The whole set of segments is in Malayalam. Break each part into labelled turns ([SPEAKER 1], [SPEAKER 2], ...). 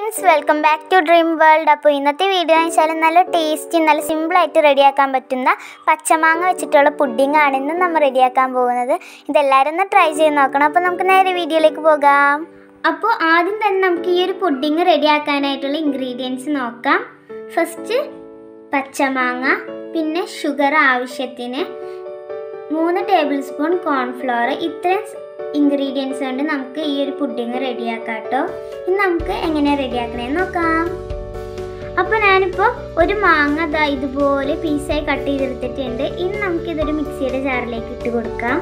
[SPEAKER 1] friends welcome back to dream world അപ്പോൾ ഇന്നത്തെ വീഡിയോ എന്ന് വെച്ചാൽ നല്ല ടേസ്റ്റി നല്ല സിമ്പിളായിട്ട് റെഡിയാക്കാൻ പറ്റുന്ന പച്ചമാങ്ങ വെച്ചിട്ടുള്ള പുഡിംഗ് ആണ് ഇന്ന് നമ്മൾ റെഡിയാക്കാൻ പോകുന്നത് ഇതെല്ലാവരും ഒന്ന് ട്രൈ ചെയ്ത് നോക്കണം അപ്പോൾ നമുക്ക് നേരെ വീഡിയോയിലേക്ക് പോകാം അപ്പോൾ ആദ്യം തന്നെ നമുക്ക് ഈ ഒരു പുഡിംഗ് റെഡിയാക്കാനായിട്ടുള്ള ഇൻഗ്രീഡിയൻസ് നോക്കാം ഫസ്റ്റ് പച്ചമാങ്ങ പിന്നെ ഷുഗർ ആവശ്യത്തിന് മൂന്ന് ടേബിൾ സ്പൂൺ കോൺഫ്ലോർ ഇത്രയും ഇൻഗ്രീഡിയൻസ് കൊണ്ട് നമുക്ക് ഈ ഒരു പുഡിങ് റെഡിയാക്കാം കേട്ടോ ഇനി നമുക്ക് എങ്ങനെ റെഡിയാക്കണേന്ന് നോക്കാം അപ്പോൾ ഞാനിപ്പോൾ ഒരു മാങ്ങ ദാ ഇതുപോലെ പീസായി കട്ട് ചെയ്തെടുത്തിട്ടുണ്ട് ഇനി നമുക്കിതൊരു മിക്സിയുടെ ജാറിലേക്ക് ഇട്ട് കൊടുക്കാം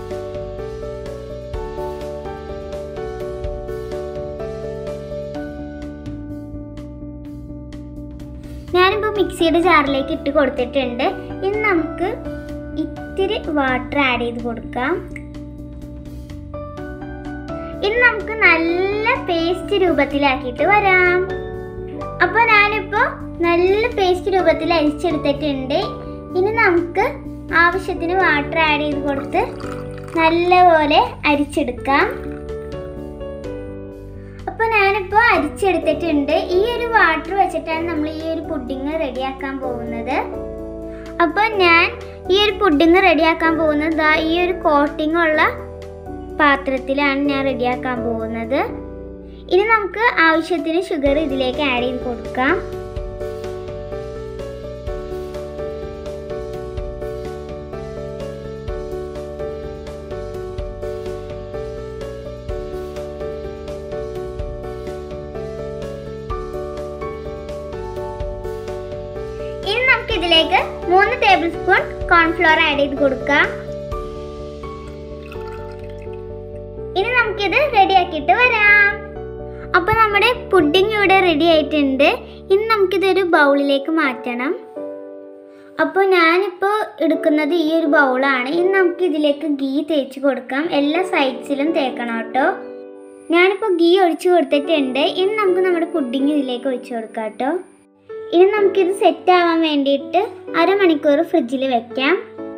[SPEAKER 1] ഞാനിപ്പോൾ മിക്സിയുടെ ജാറിലേക്ക് ഇട്ട് കൊടുത്തിട്ടുണ്ട് ഇനി നമുക്ക് ഇത്തിരി വാട്ടർ ആഡ് ചെയ്ത് കൊടുക്കാം ഇനി നമുക്ക് നല്ല പേസ്റ്റ് രൂപത്തിലാക്കിയിട്ട് വരാം അപ്പോൾ ഞാനിപ്പോൾ നല്ല പേസ്റ്റ് രൂപത്തിൽ അരിച്ചെടുത്തിട്ടുണ്ട് ഇനി നമുക്ക് ആവശ്യത്തിന് വാട്ടർ ആഡ് ചെയ്ത് കൊടുത്ത് നല്ലപോലെ അരിച്ചെടുക്കാം അപ്പോൾ ഞാനിപ്പോൾ അരിച്ചെടുത്തിട്ടുണ്ട് ഈ ഒരു വാട്ടർ വെച്ചിട്ടാണ് നമ്മൾ ഈ ഒരു പുഡിങ് റെഡിയാക്കാൻ പോകുന്നത് അപ്പോൾ ഞാൻ ഈ ഒരു പുഡിങ് റെഡിയാക്കാൻ പോകുന്നത് ദാ ഈ ഒരു കോട്ടിംഗ് ഉള്ള പാത്രത്തിലാണ് ഞാൻ റെഡിയാക്കാൻ പോകുന്നത് ഇനി നമുക്ക് ആവശ്യത്തിന് ഷുഗർ ഇതിലേക്ക് ആഡ് ചെയ്ത് കൊടുക്കാം ഇനി നമുക്ക് ഇതിലേക്ക് മൂന്ന് ടേബിൾ സ്പൂൺ കോൺഫ്ലോർ ആഡ് ചെയ്ത് കൊടുക്കാം ഇനി നമുക്കിത് റെഡിയാക്കിയിട്ട് വരാം അപ്പോൾ നമ്മുടെ പുഡിംഗ് ഇവിടെ റെഡി ആയിട്ടുണ്ട് ഇനി നമുക്കിതൊരു ബൗളിലേക്ക് മാറ്റണം അപ്പോൾ ഞാനിപ്പോൾ എടുക്കുന്നത് ഈ ഒരു ബൗളാണ് ഇനി നമുക്ക് ഇതിലേക്ക് ഗീ തേച്ച് കൊടുക്കാം എല്ലാ സൈഡ്സിലും തേക്കണം കേട്ടോ ഞാനിപ്പോൾ ഗീ ഒഴിച്ചു കൊടുത്തിട്ടുണ്ട് ഇനി നമുക്ക് നമ്മുടെ പുഡിംഗ് ഇതിലേക്ക് ഒഴിച്ചു കൊടുക്കാം കേട്ടോ ഇനി നമുക്കിത് സെറ്റ് ആവാൻ വേണ്ടിയിട്ട് അരമണിക്കൂർ ഫ്രിഡ്ജിൽ വെക്കാം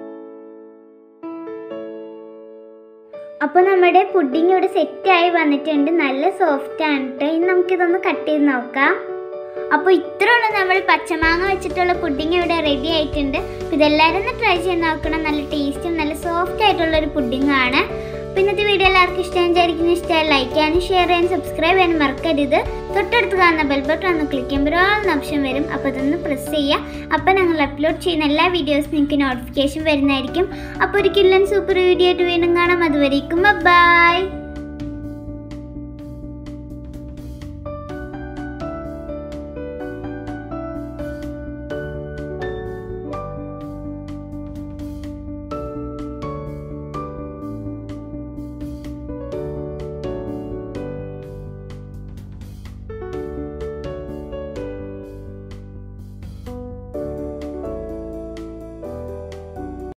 [SPEAKER 1] അപ്പോൾ നമ്മുടെ പുഡിംഗ് ഇവിടെ സെറ്റായി വന്നിട്ടുണ്ട് നല്ല സോഫ്റ്റ് ആണ് കേട്ടോ ഇനി നമുക്കിതൊന്ന് കട്ട് ചെയ്ത് നോക്കാം അപ്പോൾ ഇത്രയുള്ള നമ്മൾ പച്ചമാങ്ങ വെച്ചിട്ടുള്ള പുഡിംഗ് ഇവിടെ റെഡി ആയിട്ടുണ്ട് അപ്പോൾ ഇതെല്ലാവരും ഒന്ന് ട്രൈ ചെയ്ത് നോക്കണം നല്ല ടേസ്റ്റും നല്ല സോഫ്റ്റ് ആയിട്ടുള്ള ഒരു പുഡിംഗ് ആണ് അപ്പോൾ ഇന്നത്തെ വീഡിയോ എല്ലാവർക്കും ഇഷ്ടം വിചാരിക്കുന്ന ഇഷ്ടമായി ലൈക്ക് ചെയ്യാനും ഷെയർ ചെയ്യാനും സബ്സ്ക്രൈബ് ചെയ്യാനും മറക്കരുത് തൊട്ടടുത്ത് കാണുന്ന ബെൽ ബട്ടൺ ഒന്ന് ക്ലിക്ക് ചെയ്യുമ്പോൾ ഓൾ ഓപ്ഷൻ വരും അപ്പോൾ അതൊന്ന് പ്രസ് ചെയ്യുക അപ്പോൾ ഞങ്ങൾ അപ്ലോഡ് ചെയ്യുന്ന എല്ലാ വീഡിയോസും നിങ്ങൾക്ക് നോട്ടിഫിക്കേഷൻ വരുന്നതായിരിക്കും അപ്പോൾ ഒരു കില്ലൻ സൂപ്പർ വീഡിയോ ആയിട്ട് വീണ്ടും കാണാം അതുവരേക്കും ബൈ